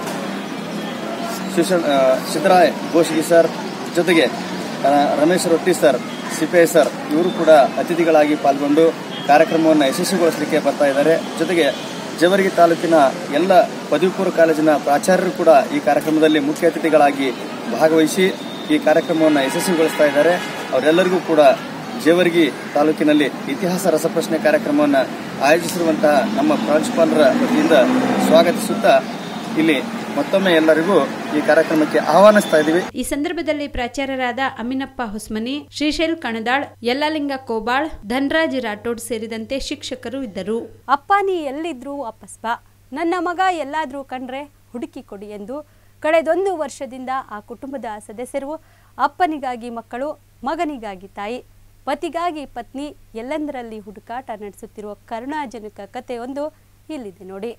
ಶಿವಶರಣ ಸಿದ್ದರಾಯ್ ಘೋಷಗಿ ಸರ್ ಜೊತೆಗೆ ಆ, ರಮೇಶ್ ರೊಟ್ಟಿ ಸರ್ ಸಿಪಿಐ ಸರ್ ಇವರು ಕೂಡ ಅತಿಥಿಗಳಾಗಿ ಪಾಲ್ಗೊಂಡು ಕಾರ್ಯಕ್ರಮವನ್ನು ಯಶಸ್ವಿಗೊಳಿಸಲಿಕ್ಕೆ ಬರ್ತಾ ಇದ್ದಾರೆ ಜೊತೆಗೆ ಜೇವರ್ಗಿ ತಾಲೂಕಿನ ಎಲ್ಲ ಪದವಿ ಪೂರ್ವ ಕಾಲೇಜಿನ ಪ್ರಾಚಾರ್ಯರು ಕೂಡ ಈ ಕಾರ್ಯಕ್ರಮದಲ್ಲಿ ಮುಖ್ಯ ಅತಿಥಿಗಳಾಗಿ ಭಾಗವಹಿಸಿ ಈ ಕಾರ್ಯಕ್ರಮವನ್ನು ಯಶಸ್ವಿಗೊಳಿಸ್ತಾ ಇದ್ದಾರೆ ಅವರೆಲ್ಲರಿಗೂ ಕೂಡ ಜೇವರ್ಗಿ ತಾಲೂಕಿನಲ್ಲಿ ಇತಿಹಾಸ ರಸಪ್ರಶ್ನೆ ಕಾರ್ಯಕ್ರಮವನ್ನು ಆಯೋಜಿಸಿರುವಂತಹ ನಮ್ಮ ಪ್ರಾಂಶುಪಾಲರ ವತಿಯಿಂದ ಸ್ವಾಗತಿಸುತ್ತಾ ಇಲ್ಲಿ ಮತ್ತೊಮ್ಮೆ ಎಲ್ಲರಿಗೂ ಈ ಕಾರ್ಯಕ್ರಮಕ್ಕೆ ಆಹ್ವಾನಿಸ್ತಾ ಇದ್ದೀವಿ ಈ ಸಂದರ್ಭದಲ್ಲಿ ಪ್ರಾಚಾರ್ಯರಾದ ಅಮಿನಪ್ಪ ಹೊಸ್ಮನಿ ಶ್ರೀಶೈಲ್ ಕಣದಾಳ್ ಯಲ್ಲಲಿಂಗ ಕೋಬಾಳ್ ಧನ್ರಾಜ್ ರಾಠೋಡ್ ಸೇರಿದಂತೆ ಶಿಕ್ಷಕರು ಇದ್ದರು ಅಪ್ಪ ನೀ ಎಲ್ಲಿದ್ರು ವಾಪಸ್ ಬಾ ನನ್ನ ಮಗ ಎಲ್ಲಾದ್ರೂ ಕಂಡ್ರೆ ಹುಡುಕಿ ಕೊಡಿ ಎಂದು ಕಳೆದೊಂದು ವರ್ಷದಿಂದ ಆ ಕುಟುಂಬದ ಸದಸ್ಯರು ಅಪ್ಪನಿಗಾಗಿ ಮಕ್ಕಳು ಮಗನಿಗಾಗಿ ತಾಯಿ ಪತಿಗಾಗಿ ಪತ್ನಿ ಎಲ್ಲಂದರಲ್ಲಿ ಹುಡುಕಾಟ ನಡೆಸುತ್ತಿರುವ ಕರುಣಾಜನಕ ಕಥೆಯೊಂದು ಇಲ್ಲಿದೆ ನೋಡಿ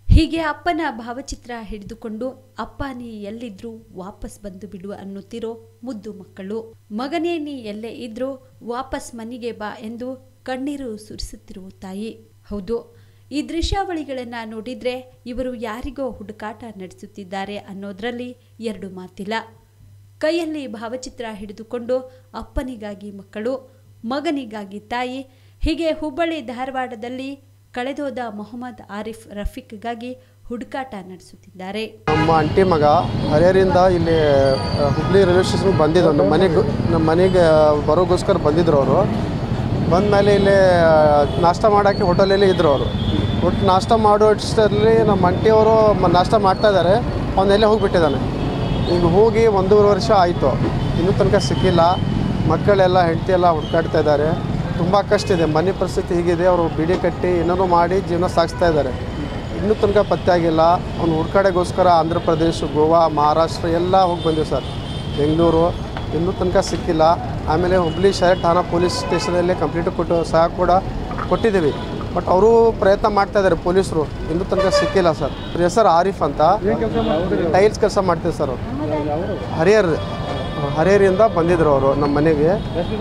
ಹೀಗೆ ಅಪ್ಪನ ಭಾವಚಿತ್ರ ಹಿಡಿದುಕೊಂಡು ಅಪ್ಪ ನೀ ಎಲ್ಲಿದ್ರು ವಾಪಸ್ ಬಂದು ಬಿಡು ಅನ್ನುತ್ತಿರೋ ಮುದ್ದು ಮಕ್ಕಳು ಮಗನೇ ನೀ ಎಲ್ಲೇ ಇದ್ರೂ ವಾಪಸ್ ಮನೆಗೆ ಬಾ ಎಂದು ಕಣ್ಣೀರು ಸುರಿಸುತ್ತಿರುವ ತಾಯಿ ಹೌದು ಈ ದೃಶ್ಯಾವಳಿಗಳನ್ನು ನೋಡಿದ್ರೆ ಇವರು ಯಾರಿಗೋ ಹುಡುಕಾಟ ನಡೆಸುತ್ತಿದ್ದಾರೆ ಅನ್ನೋದ್ರಲ್ಲಿ ಎರಡು ಮಾತಿಲ್ಲ ಕೈಯಲ್ಲಿ ಭಾವಚಿತ್ರ ಹಿಡಿದುಕೊಂಡು ಅಪ್ಪನಿಗಾಗಿ ಮಕ್ಕಳು ಮಗನಿಗಾಗಿ ತಾಯಿ ಹೀಗೆ ಹುಬ್ಬಳ್ಳಿ ಧಾರವಾಡದಲ್ಲಿ ಕಳೆದೋದ ಮೊಹಮ್ಮದ್ ಆರಿಫ್ ರಫೀಕ್ಗಾಗಿ ಹುಡುಕಾಟ ನಡೆಸುತ್ತಿದ್ದಾರೆ ನಮ್ಮ ಅಂಟಿ ಮಗ ಹರಿಹರಿಂದ ಇಲ್ಲಿ ಆ, ಹುಬ್ಳಿ ರೈಲ್ವೆ ಸ್ಟೇಷನ್ಗೆ ಬಂದಿದ್ದು ನಮ್ಮ ಮನೆಗೆ ನಮ್ಮ ಮನೆಗೆ ಬರೋಗೋಸ್ಕರ ಬಂದಿದ್ರು ಅವರು ಬಂದಮೇಲೆ ಇಲ್ಲಿ ಆ, ನಾಷ್ಟ ಮಾಡೋಕ್ಕೆ ಹೋಟೆಲಲ್ಲಿ ಇದ್ದರು ಅವರು ಒಟ್ಟು ನಾಷ್ಟ ಮಾಡೋ ಅಷ್ಟರಲ್ಲಿ ನಮ್ಮ ಅಂಟಿಯವರು ಮ- ನಾಷ್ಟ ಮಾಡ್ತಾ ಇದ್ದಾರೆ ಅವನ್ನೆಲ್ಲೇ ಹೋಗಿಬಿಟ್ಟಿದ್ದಾನೆ ಈಗ ಹೋಗಿ ಒಂದೂವರೆ ವರ್ಷ ಆಯಿತು ಇನ್ನೂ ತನಕ ಸಿಕ್ಕಿಲ್ಲ ಮಕ್ಕಳೆಲ್ಲ ಹೆಂಡತಿ ಎಲ್ಲ ಹುಡ್ಕಾಡ್ತಾ ಇದ್ದಾರೆ ತುಂಬ ಕಷ್ಟ ಇದೆ ಮನೆ ಪರಿಸ್ಥಿತಿ ಹೀಗಿದೆ ಅವರು ಬಿಡಿ ಕಟ್ಟಿ ಏನೇನೋ ಮಾಡಿ ಜೀವನ ಸಾಗಿಸ್ತಾ ಇದ್ದಾರೆ ಇನ್ನೂ ತನಕ ಪತ್ತೆ ಆಗಿಲ್ಲ ಅವ್ನು ಹುಡ್ಕಾಡೆಗೋಸ್ಕರ ಆಂಧ್ರ ಪ್ರದೇಶ ಗೋವಾ ಮಹಾರಾಷ್ಟ್ರ ಎಲ್ಲ ಹೋಗಿ ಬಂದಿವಿ ಸರ್ ಬೆಂಗಳೂರು ಇನ್ನೂ ತನಕ ಸಿಕ್ಕಿಲ್ಲ ಆಮೇಲೆ ಹುಬ್ಳಿ ಶಹರ್ ಠಾಣಾ ಪೊಲೀಸ್ ಸ್ಟೇಷನಲ್ಲಿ ಕಂಪ್ಲೇಂಟ್ ಕೊಟ್ಟು ಸಹ ಕೂಡ ಕೊಟ್ಟಿದ್ದೀವಿ ಬಟ್ ಅವರು ಪ್ರಯತ್ನ ಮಾಡ್ತಾ ಇದ್ದಾರೆ ಪೊಲೀಸರು ಇನ್ನೂ ತನಕ ಸಿಕ್ಕಿಲ್ಲ ಸರ್ ಅವ್ರ ಹೆಸರು ಆರಿಫ್ ಅಂತ ಟೈಲ್ಸ್ ಕೆಲಸ ಮಾಡ್ತೀವಿ ಸರ್ ಅವರು ಹರಿಹರ್ ಹರಿಹರಿಂದ ಬಂದಿದ್ರು ಅವರು ನಮ್ಮ ಮನೆಗೆ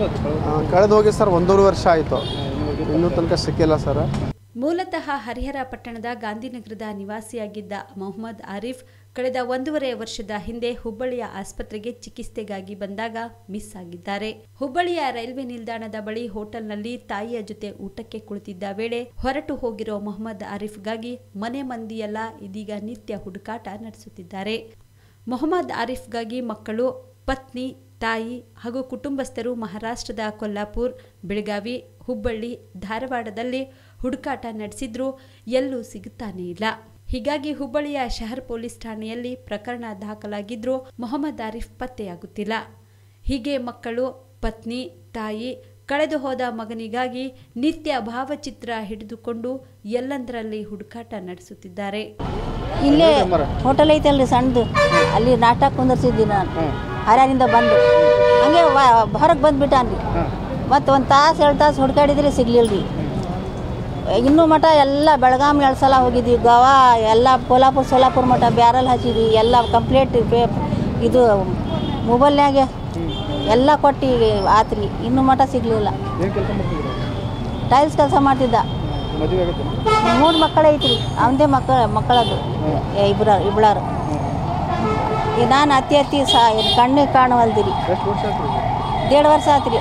ಕಳೆದು ಹೋಗಿ ಸರ್ ಒಂದೂವರೆ ವರ್ಷ ಆಯಿತು ಇನ್ನೂ ತನಕ ಸಿಕ್ಕಿಲ್ಲ ಸರ್ ಮೂಲತಃ ಹರಿಹರ ಪಟ್ಟಣದ ಗಾಂಧಿನಗರದ ನಿವಾಸಿಯಾಗಿದ್ದ ಮೊಹಮ್ಮದ್ ಆರಿಫ್ ಕಳೆದ ಒಂದೂವರೆ ವರ್ಷದ ಹಿಂದೆ ಹುಬ್ಬಳ್ಳಿಯ ಆಸ್ಪತ್ರೆಗೆ ಚಿಕಿತ್ಸೆಗಾಗಿ ಬಂದಾಗ ಮಿಸ್ ಆಗಿದ್ದಾರೆ ಹುಬ್ಬಳ್ಳಿಯ ರೈಲ್ವೆ ನಿಲ್ದಾಣದ ಬಳಿ ಹೋಟೆಲ್ನಲ್ಲಿ ತಾಯಿಯ ಜೊತೆ ಊಟಕ್ಕೆ ಕುಳಿತಿದ್ದ ವೇಳೆ ಹೊರಟು ಹೋಗಿರೋ ಮೊಹಮ್ಮದ್ ಆರಿಫ್ಗಾಗಿ ಮನೆ ಮಂದಿಯೆಲ್ಲ ಇದೀಗ ನಿತ್ಯ ಹುಡುಕಾಟ ನಡೆಸುತ್ತಿದ್ದಾರೆ ಮೊಹಮ್ಮದ್ ಆರಿಫ್ಗಾಗಿ ಮಕ್ಕಳು ಪತ್ನಿ ತಾಯಿ ಹಾಗೂ ಕುಟುಂಬಸ್ಥರು ಮಹಾರಾಷ್ಟ್ರದ ಕೊಲ್ಲಾಪುರ್ ಬೆಳಗಾವಿ ಹುಬ್ಬಳ್ಳಿ ಧಾರವಾಡದಲ್ಲಿ ಹುಡುಕಾಟ ನಡೆಸಿದ್ರೂ ಎಲ್ಲೂ ಸಿಗುತ್ತಾನೇ ಇಲ್ಲ ಹೀಗಾಗಿ ಹುಬ್ಬಳ್ಳಿಯ ಶಹರ್ ಪೊಲೀಸ್ ಠಾಣೆಯಲ್ಲಿ ಪ್ರಕರಣ ದಾಖಲಾಗಿದ್ರೂ ಮೊಹಮ್ಮದ್ ಆರಿಫ್ ಪತ್ತೆಯಾಗುತ್ತಿಲ್ಲ ಹೀಗೆ ಮಕ್ಕಳು ಪತ್ನಿ ತಾಯಿ ಕಳೆದು ಹೋದ ಮಗನಿಗಾಗಿ ನಿತ್ಯ ಭಾವಚಿತ್ರ ಹಿಡಿದುಕೊಂಡು ಎಲ್ಲಂದರಲ್ಲಿ ಹುಡುಕಾಟ ನಡೆಸುತ್ತಿದ್ದಾರೆ ಇಲ್ಲೇ ಹೋಟೆಲ್ ಐತಲ್ರಿ ಸಣ್ಣದು ಅಲ್ಲಿ ನಾಟಕ ಕುಂದರ್ಸಿದ್ದಿ ನಾನು ಹರ್ಯಾರಿಂದ ಬಂದು ಹಂಗೆ ಹೊರಗೆ ಬಂದ್ಬಿಟ್ಟಾನ್ರಿ ಮತ್ತು ಒಂದು ತಾಸು ಎರಡು ತಾಸು ಹುಡ್ಕಾಡಿದ್ರೆ ಸಿಗ್ಲಿಲ್ಲ ರೀ ಇನ್ನೂ ಮಠ ಎಲ್ಲ ಬೆಳಗಾಂ ಎರಡು ಸಲ ಹೋಗಿದ್ವಿ ಗೋವಾ ಎಲ್ಲ ಕೋಲ್ಹಾಪುರ ಸೋಲಾಪುರ ಮಠ ಬ್ಯಾರಲ್ ಹಚ್ಚಿದ್ವಿ ಎಲ್ಲ ಕಂಪ್ಲೇಂಟ್ ಇದು ಮೊಬೈಲ್ನಾಗೆ ಎಲ್ಲ ಕೊಟ್ಟು ಆತ್ರಿ ಇನ್ನೂ ಮಠ ಸಿಗಲಿಲ್ಲ ಟೈಲ್ಸ್ ಕೆಲಸ ಮಾಡ್ತಿದ್ದ ಮೂರು ಮಕ್ಕಳು ಐತ್ರಿ ಅವನದೇ ಮಕ್ಕಳ ಮಕ್ಕಳದು ಇಬ್ಬರ ಇಬ್ಬಳಾರು ನಾನು ಅತಿ ಅತಿ ಸಾ ಕಣ್ಣಿಗೆ ಕಾಣವಲ್ದಿರಿ ದೇಡ್ ವರ್ಷ ಆತ್ರಿ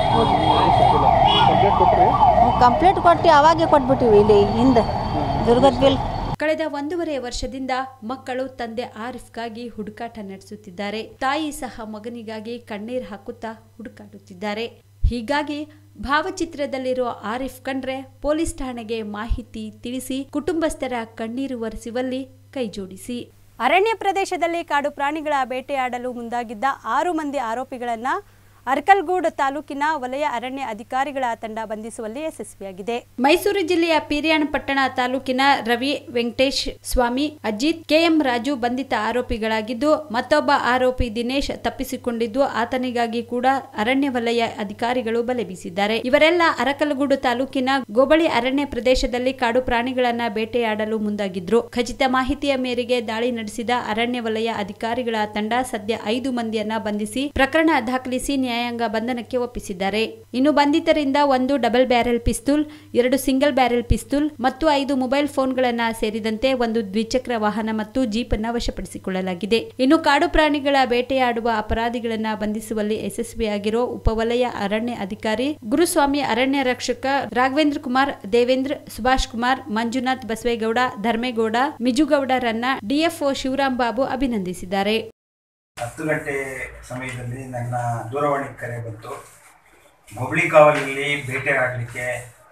ಕಂಪ್ಲೇಂಟ್ ಕೊಟ್ಟು ಅವಾಗೆ ಕೊಟ್ಬಿಟ್ಟಿವಿ ಇಲ್ಲಿ ಹಿಂದೆ ದುರ್ಗದ ಬಿಲ್ ಕಳೆದ ಒಂದೂವರೆ ವರ್ಷದಿಂದ ಮಕ್ಕಳು ತಂದೆ ಆರಿಫ್ಗಾಗಿ ಹುಡುಕಾಟ ನಡೆಸುತ್ತಿದ್ದಾರೆ ತಾಯಿ ಸಹ ಮಗನಿಗಾಗಿ ಕಣ್ಣೀರು ಹಾಕುತ್ತಾ ಹುಡುಕಾಡುತ್ತಿದ್ದಾರೆ ಹೀಗಾಗಿ ಭಾವಚಿತ್ರದಲ್ಲಿರೋ ಆರಿಫ್ ಕಂಡ್ರೆ ಪೊಲೀಸ್ ಠಾಣೆಗೆ ಮಾಹಿತಿ ತಿಳಿಸಿ ಕುಟುಂಬಸ್ಥರ ಕಣ್ಣೀರು ಒರೆಸುವಲ್ಲಿ ಕೈಜೋಡಿಸಿ ಅರಣ್ಯ ಪ್ರದೇಶದಲ್ಲಿ ಕಾಡು ಪ್ರಾಣಿಗಳ ಬೇಟೆಯಾಡಲು ಮುಂದಾಗಿದ್ದ ಆರು ಮಂದಿ ಆರೋಪಿಗಳನ್ನ ಅರ್ಕಲ್ಗೂಡ್ ತಾಲೂಕಿನ ವಲಯ ಅರಣ್ಯ ಅಧಿಕಾರಿಗಳ ತಂಡ ಬಂಧಿಸುವಲ್ಲಿ ಯಶಸ್ವಿಯಾಗಿದೆ ಮೈಸೂರು ಜಿಲ್ಲೆಯ ಪೀರ್ಯಾಣ ಪಟ್ಟಣ ತಾಲೂಕಿನ ರವಿ ವೆಂಕಟೇಶ್ ಸ್ವಾಮಿ ಅಜಿತ್ ಕೆಎಂ ರಾಜು ಬಂಧಿತ ಆರೋಪಿಗಳಾಗಿದ್ದು ಮತ್ತೊಬ್ಬ ಆರೋಪಿ ದಿನೇಶ್ ತಪ್ಪಿಸಿಕೊಂಡಿದ್ದು ಆತನಿಗಾಗಿ ಕೂಡ ಅರಣ್ಯ ವಲಯ ಅಧಿಕಾರಿಗಳು ಬಲೆ ಬೀಸಿದ್ದಾರೆ ಇವರೆಲ್ಲ ಅರಕಲಗೂಡು ತಾಲೂಕಿನ ಗೋಬಳಿ ಅರಣ್ಯ ಪ್ರದೇಶದಲ್ಲಿ ಕಾಡು ಪ್ರಾಣಿಗಳನ್ನ ಬೇಟೆಯಾಡಲು ಮುಂದಾಗಿದ್ರು ಖಚಿತ ಮಾಹಿತಿಯ ಮೇರೆಗೆ ದಾಳಿ ನಡೆಸಿದ ಅರಣ್ಯ ವಲಯ ಅಧಿಕಾರಿಗಳ ತಂಡ ಸದ್ಯ ಐದು ಮಂದಿಯನ್ನ ಬಂಧಿಸಿ ಪ್ರಕರಣ ದಾಖಲಿಸಿ ನ್ಯಾಯಾಂಗ ಬಂಧನಕ್ಕೆ ಒಪ್ಪಿಸಿದ್ದಾರೆ ಇನ್ನು ಬಂಧಿತರಿಂದ ಒಂದು ಡಬಲ್ ಬ್ಯಾರೆಲ್ ಪಿಸ್ತೂಲ್ ಎರಡು ಸಿಂಗಲ್ ಬ್ಯಾರೆಲ್ ಪಿಸ್ತೂಲ್ ಮತ್ತು ಐದು ಮೊಬೈಲ್ ಫೋನ್ಗಳನ್ನ ಸೇರಿದಂತೆ ಒಂದು ದ್ವಿಚಕ್ರ ವಾಹನ ಮತ್ತು ಜೀಪ್ ಅನ್ನ ವಶಪಡಿಸಿಕೊಳ್ಳಲಾಗಿದೆ ಇನ್ನು ಕಾಡು ಪ್ರಾಣಿಗಳ ಬೇಟೆಯಾಡುವ ಅಪರಾಧಿಗಳನ್ನ ಬಂಧಿಸುವಲ್ಲಿ ಯಶಸ್ವಿಯಾಗಿರೋ ಉಪವಲಯ ಅರಣ್ಯ ಅಧಿಕಾರಿ ಗುರುಸ್ವಾಮಿ ಅರಣ್ಯ ರಕ್ಷಕ ರಾಘವೇಂದ್ರ ಕುಮಾರ್ ದೇವೇಂದ್ರ ಸುಭಾಷ್ ಕುಮಾರ್ ಮಂಜುನಾಥ್ ಬಸವೇಗೌಡ ಧರ್ಮೇಗೌಡ ಮಿಜುಗೌಡರನ್ನ ಡಿಎಫ್ಒ ಶಿವರಾಮ್ ಬಾಬು ಅಭಿನಂದಿಸಿದ್ದಾರೆ ಹತ್ತು ಗಂಟೆ ಸಮಯದಲ್ಲಿ ನನ್ನ ದೂರವಾಣಿ ಕರೆ ಬಂತು ಹುಬ್ಳಿ ಕಾವಲಲ್ಲಿ ಬೇಟೆಯಾಡಲಿಕ್ಕೆ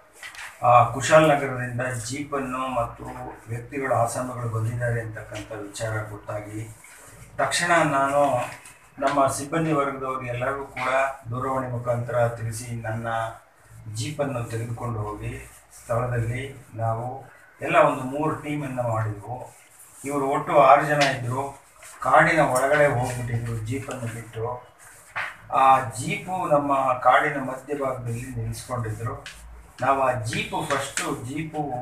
ಕುಶಾಲನಗರದಿಂದ ಜೀಪನ್ನು ಮತ್ತು ವ್ಯಕ್ತಿಗಳು ಆಸಾಮಿಗಳು ಬಂದಿದ್ದಾರೆ ಅಂತಕ್ಕಂಥ ವಿಚಾರ ಗೊತ್ತಾಗಿ ತಕ್ಷಣ ನಾನು ನಮ್ಮ ಸಿಬ್ಬಂದಿ ವರ್ಗದವರು ಎಲ್ಲರಿಗೂ ಕೂಡ ದೂರವಾಣಿ ಮುಖಾಂತರ ತಿಳಿಸಿ ನನ್ನ ಜೀಪನ್ನು ತೆಗೆದುಕೊಂಡು ಹೋಗಿ ಸ್ಥಳದಲ್ಲಿ ನಾವು ಎಲ್ಲ ಒಂದು ಮೂರು ಟೀಮನ್ನು ಮಾಡಿದೆವು ಇವರು ಒಟ್ಟು ಆರು ಜನ ಇದ್ದರು ಕಾಡಿನ ಒಳಗಡೆ ಹೋಗ್ಬಿಟ್ಟಿದ್ರು ಜೀಪನ್ನು ಬಿಟ್ಟು ಆ ಜೀಪು ನಮ್ಮ ಕಾಡಿನ ಮಧ್ಯಭಾಗದಲ್ಲಿ ನಿಲ್ಲಿಸ್ಕೊಂಡಿದ್ರು ನಾವು ಆ ಜೀಪು ಫಸ್ಟು ಜೀಪು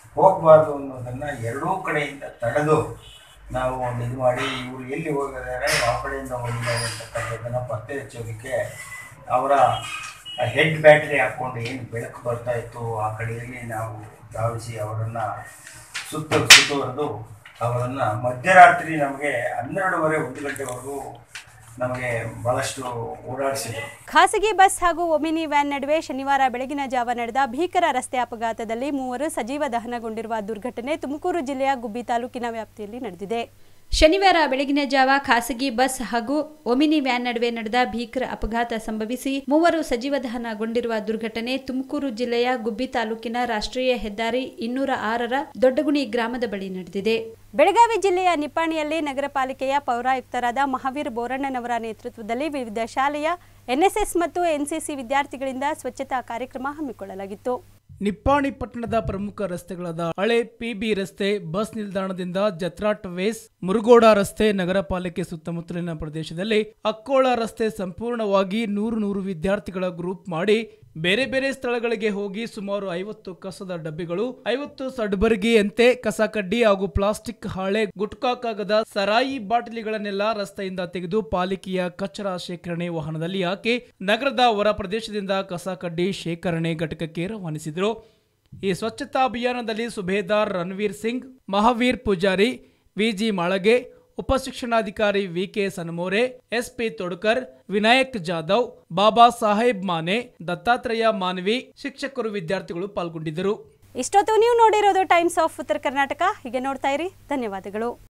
ಹೋಗಬಾರ್ದು ಅನ್ನೋದನ್ನು ಎರಡೂ ಕಡೆಯಿಂದ ತಡೆದು ನಾವು ಒಂದು ಇದು ಮಾಡಿ ಇವರು ಎಲ್ಲಿ ಹೋಗಿದ್ದಾರೆ ಯಾವ ಕಡೆಯಿಂದ ಹೋಗಿದ್ದಾರೆ ಅಂತಕ್ಕಂಥದ್ದನ್ನು ಪತ್ತೆ ಹಚ್ಚೋದಕ್ಕೆ ಅವರ ಹೆಡ್ ಬ್ಯಾಟ್ರಿ ಹಾಕ್ಕೊಂಡು ಏನು ಬೆಳಕು ಬರ್ತಾ ಇತ್ತು ಆ ಕಡೆಯಲ್ಲಿ ನಾವು ಧಾವಿಸಿ ಅವರನ್ನು ಸುತ್ತ ಸುತ್ತುವರೆದು ಅವರನ್ನು ಮಧ್ಯರಾತ್ರಿ ನಮಗೆ ಹನ್ನೆರಡುವರೆ ಒಂದು ಗಂಟೆವರೆಗೂ ನಮಗೆ ಭಾಳಷ್ಟು ಓಡಾಡಿಸಿದರು ಖಾಸಗಿ ಬಸ್ ಹಾಗೂ ಒಮಿನಿ ವ್ಯಾನ್ ನಡುವೆ ಶನಿವಾರ ಬೆಳಗಿನ ಜಾವ ನಡೆದ ಭೀಕರ ರಸ್ತೆ ಅಪಘಾತದಲ್ಲಿ ಮೂವರು ಸಜೀವ ದಹನಗೊಂಡಿರುವ ದುರ್ಘಟನೆ ತುಮಕೂರು ಜಿಲ್ಲೆಯ ಗುಬ್ಬಿ ತಾಲೂಕಿನ ವ್ಯಾಪ್ತಿಯಲ್ಲಿ ನಡೆದಿದೆ ಶನಿವಾರ ಬೆಳಗಿನ ಜಾವ ಖಾಸಗಿ ಬಸ್ ಹಾಗೂ ಒಮಿನಿ ವ್ಯಾನ್ ನಡುವೆ ನಡೆದ ಭೀಕರ ಅಪಘಾತ ಸಂಭವಿಸಿ ಮೂವರು ಸಜೀವ ದಹನಗೊಂಡಿರುವ ದುರ್ಘಟನೆ ತುಮಕೂರು ಜಿಲ್ಲೆಯ ಗುಬ್ಬಿ ತಾಲೂಕಿನ ರಾಷ್ಟ್ರೀಯ ಹೆದ್ದಾರಿ ಇನ್ನೂರ ಆರರ ದೊಡ್ಡಗುಣಿ ಗ್ರಾಮದ ಬಳಿ ನಡೆದಿದೆ ಬೆಳಗಾವಿ ಜಿಲ್ಲೆಯ ನಿಪ್ಪಾಣಿಯಲ್ಲಿ ನಗರ ಪಾಲಿಕೆಯ ಪೌರಾಯುಕ್ತರಾದ ಮಹಾವೀರ್ ಬೋರಣ್ಣನವರ ನೇತೃತ್ವದಲ್ಲಿ ವಿವಿಧ ಶಾಲೆಯ ಎನ್ಎಸ್ಎಸ್ ಮತ್ತು ಎನ್ಸಿಸಿ ವಿದ್ಯಾರ್ಥಿಗಳಿಂದ ಸ್ವಚ್ಛತಾ ಕಾರ್ಯಕ್ರಮ ಹಮ್ಮಿಕೊಳ್ಳಲಾಗಿತ್ತು ನಿಪ್ಪಾಣಿ ಪಟ್ಟಣದ ಪ್ರಮುಖ ರಸ್ತೆಗಳಾದ ಹಳೆ ಪಿಬಿ ರಸ್ತೆ ಬಸ್ ನಿಲ್ದಾಣದಿಂದ ಜತ್ರಾಟ್ ವೇಸ್ ಮುರುಗೋಡ ರಸ್ತೆ ನಗರ ಪಾಲಿಕೆ ಸುತ್ತಮುತ್ತಲಿನ ಪ್ರದೇಶದಲ್ಲಿ ಅಕ್ಕೋಳ ರಸ್ತೆ ಸಂಪೂರ್ಣವಾಗಿ ನೂರು ನೂರು ವಿದ್ಯಾರ್ಥಿಗಳ ಗ್ರೂಪ್ ಮಾಡಿ ಬೇರೆ ಬೇರೆ ಸ್ಥಳಗಳಿಗೆ ಹೋಗಿ ಸುಮಾರು ಐವತ್ತು ಕಸದ ಡಬ್ಬಿಗಳು ಐವತ್ತು ಸಡ್ಬರ್ಗಿಯಂತೆ ಕಸ ಕಡ್ಡಿ ಹಾಗೂ ಪ್ಲಾಸ್ಟಿಕ್ ಹಾಳೆ ಗುಟ್ಕಾ ಕಾಗದ ಸರಾಯಿ ಬಾಟಲಿಗಳನ್ನೆಲ್ಲ ರಸ್ತೆಯಿಂದ ತೆಗೆದು ಪಾಲಿಕೆಯ ಕಚರ ಶೇಖರಣೆ ವಾಹನದಲ್ಲಿ ಹಾಕಿ ನಗರದ ಹೊರ ಪ್ರದೇಶದಿಂದ ಕಸ ಕಡ್ಡಿ ಶೇಖರಣೆ ಘಟಕಕ್ಕೆ ರವಾನಿಸಿದರು ಈ ಸ್ವಚ್ಛತಾ ಅಭಿಯಾನದಲ್ಲಿ ಸುಬೇದಾರ್ ರಣವೀರ್ ಸಿಂಗ್ ಮಹಾವೀರ್ ಪೂಜಾರಿ ವಿಜಿ ಮಾಳಗೆ ಉಪಶಿಕ್ಷಣಾಧಿಕಾರಿ ವಿಕೆ ಸನಮೋರೆ ಎಸ್ಪಿ ತೊಡ್ಕರ್ ವಿನಾಯಕ್ ಜಾಧವ್ ಬಾಬಾ ಸಾಹೇಬ್ ಮಾನೆ ದತ್ತಾತ್ರೇಯ ಮಾನವಿ ಶಿಕ್ಷಕರು ವಿದ್ಯಾರ್ಥಿಗಳು ಪಾಲ್ಗೊಂಡಿದ್ದರು ಇಷ್ಟೊತ್ತು ನೀವು ನೋಡಿರೋದು ಟೈಮ್ಸ್ ಆಫ್ ಉತ್ತರ ಕರ್ನಾಟಕ ಹೀಗೆ ನೋಡ್ತಾ ಇರಿ ಧನ್ಯವಾದಗಳು